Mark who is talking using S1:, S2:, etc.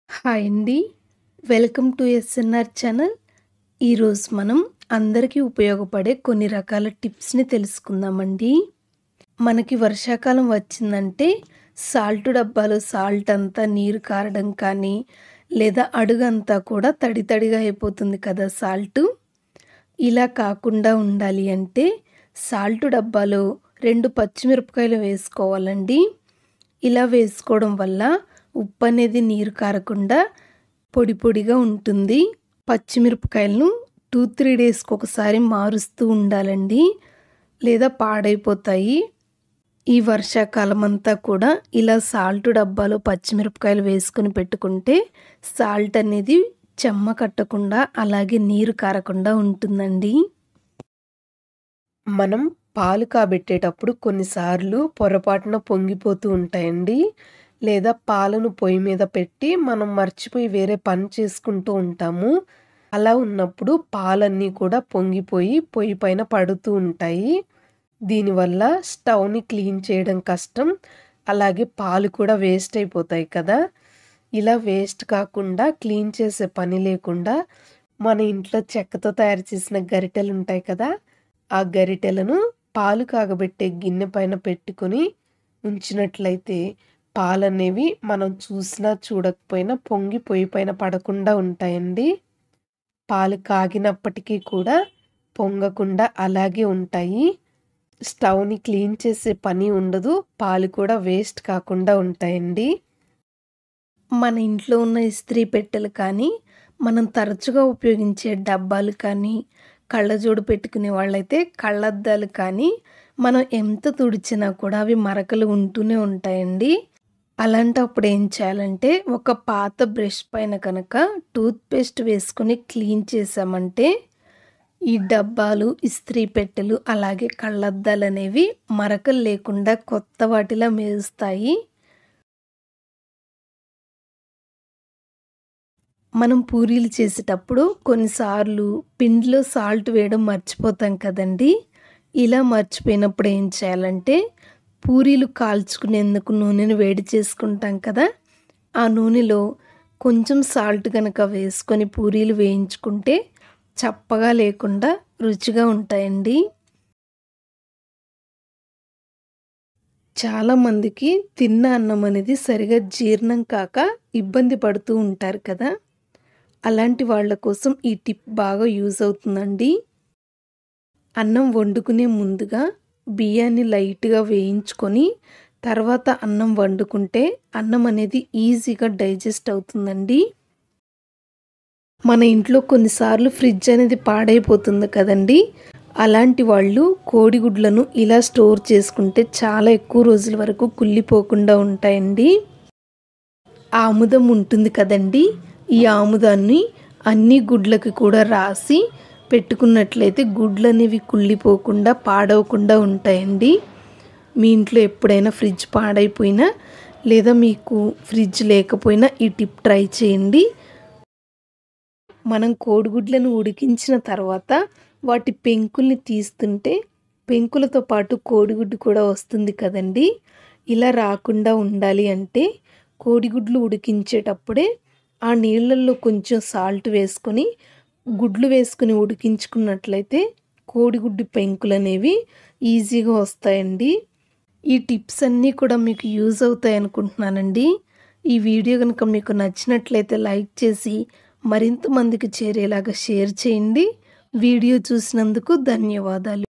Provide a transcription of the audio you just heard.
S1: hi అండి welcome to SNR channel ఈరోజు మనం అందరికీ ఉపయోగపడే కొన్ని రకాల టిప్స్ని తెలుసుకుందామండి మనకి వర్షాకాలం వచ్చిందంటే సాల్ట్ డబ్బాలో సాల్ట్ అంతా నీరు కారడం కానీ లేదా అడుగంతా కూడా తడి తడిగా అయిపోతుంది కదా సాల్ట్ ఇలా కాకుండా ఉండాలి అంటే సాల్ట్ డబ్బాలో రెండు పచ్చిమిరపకాయలు వేసుకోవాలండి ఇలా వేసుకోవడం వల్ల ఉప్పు అనేది నీరు కారకుండా పొడి పొడిగా ఉంటుంది పచ్చిమిరపకాయలను టూ త్రీ డేస్కి ఒకసారి మారుస్తూ ఉండాలండి లేదా పాడైపోతాయి ఈ వర్షాకాలం అంతా కూడా ఇలా సాల్ట్ డబ్బాలో పచ్చిమిరపకాయలు వేసుకుని పెట్టుకుంటే సాల్ట్ అనేది చెమ్మ కట్టకుండా అలాగే నీరు కారకుండా ఉంటుందండి
S2: మనం పాలు కాబెట్టేటప్పుడు కొన్నిసార్లు పొరపాటున పొంగిపోతూ ఉంటాయండి లేదా పాలను పొయ్యి మీద పెట్టి మనం మర్చిపోయి వేరే పని చేసుకుంటూ ఉంటాము అలా ఉన్నప్పుడు పాలన్నీ కూడా పొంగిపోయి పొయ్యి పైన పడుతూ ఉంటాయి దీనివల్ల స్టవ్ని క్లీన్ చేయడం కష్టం అలాగే పాలు కూడా వేస్ట్ అయిపోతాయి కదా ఇలా వేస్ట్ కాకుండా క్లీన్ చేసే పని లేకుండా మన ఇంట్లో చెక్కతో తయారు చేసిన గరిటెలు ఉంటాయి కదా ఆ గరిటెలను పాలు కాగబెట్టే గిన్నె పైన పెట్టుకొని ఉంచినట్లయితే పాలు అనేవి మనం చూసినా చూడకపోయినా పొంగి పొయ్యి పైన పడకుండా ఉంటాయండి పాలు కాగినప్పటికీ కూడా పొంగకుండా అలాగే ఉంటాయి స్టవ్ని క్లీన్ చేసే పని ఉండదు పాలు కూడా వేస్ట్ కాకుండా ఉంటాయండి
S1: మన ఇంట్లో ఉన్న ఇస్త్రీ పెట్టెలు కానీ మనం తరచుగా ఉపయోగించే డబ్బాలు కానీ కళ్ళజోడు పెట్టుకునే వాళ్ళైతే కళ్ళద్దాలు కానీ మనం ఎంత తుడిచినా కూడా అవి మరకలు ఉంటూనే ఉంటాయండి అలాంటప్పుడు ఏం చేయాలంటే ఒక పాత బ్రష్ పైన కనుక టూత్పేస్ట్ వేసుకొని క్లీన్ చేసామంటే ఈ డబ్బాలు ఇస్త్రీ పెట్టెలు అలాగే కళ్ళద్దాలు అనేవి మరకలు లేకుండా కొత్త వాటిలా మెరుస్తాయి మనం పూరీలు చేసేటప్పుడు కొన్నిసార్లు పిండిలో సాల్ట్ వేయడం మర్చిపోతాం కదండి ఇలా మర్చిపోయినప్పుడు ఏం చేయాలంటే పూరీలు కాల్చుకునేందుకు నూనెను వేడి చేసుకుంటాం కదా ఆ నూనెలో కొంచెం సాల్ట్ కనుక వేసుకొని పూరీలు వేయించుకుంటే చప్పగా లేకుండా రుచిగా ఉంటాయండి చాలామందికి తిన్న అన్నం అనేది సరిగా జీర్ణం కాక ఇబ్బంది పడుతూ ఉంటారు కదా అలాంటి వాళ్ళ కోసం ఈ టిప్ బాగా యూజ్ అవుతుందండి అన్నం వండుకునే ముందుగా బియ్యాన్ని లైట్గా వేయించుకొని తర్వాత అన్నం వండుకుంటే అన్నం అనేది ఈజీగా డైజెస్ట్ అవుతుందండి మన ఇంట్లో కొన్నిసార్లు ఫ్రిడ్జ్ అనేది పాడైపోతుంది కదండి అలాంటి వాళ్ళు కోడిగుడ్లను ఇలా స్టోర్ చేసుకుంటే చాలా ఎక్కువ రోజుల వరకు కుళ్ళిపోకుండా ఉంటాయండి ఆముదం ఉంటుంది కదండి ఈ ఆముదాన్ని అన్ని గుడ్లకి కూడా రాసి పెట్టుకున్నట్లయితే గుడ్లు అనేవి కుళ్ళిపోకుండా పాడవకుండా ఉంటాయండి మీ ఇంట్లో ఎప్పుడైనా ఫ్రిడ్జ్ పాడైపోయినా లేదా మీకు ఫ్రిడ్జ్ లేకపోయినా ఈ టిప్ ట్రై చేయండి మనం కోడిగుడ్లను ఉడికించిన తర్వాత వాటి పెంకుల్ని తీస్తుంటే పెంకులతో పాటు కోడిగుడ్డు కూడా వస్తుంది కదండి ఇలా రాకుండా ఉండాలి అంటే కోడిగుడ్లు ఉడికించేటప్పుడే ఆ నీళ్ళల్లో కొంచెం సాల్ట్ వేసుకొని గుడ్లు వేసుకుని ఉడికించుకున్నట్లయితే కోడిగుడ్డు పెంకులు అనేవి ఈజీగా వస్తాయండి ఈ టిప్స్ అన్నీ కూడా మీకు యూజ్ అవుతాయి అనుకుంటున్నానండి ఈ వీడియో కనుక మీకు నచ్చినట్లయితే లైక్ చేసి మరింత మందికి చేరేలాగా షేర్ చేయండి వీడియో చూసినందుకు ధన్యవాదాలు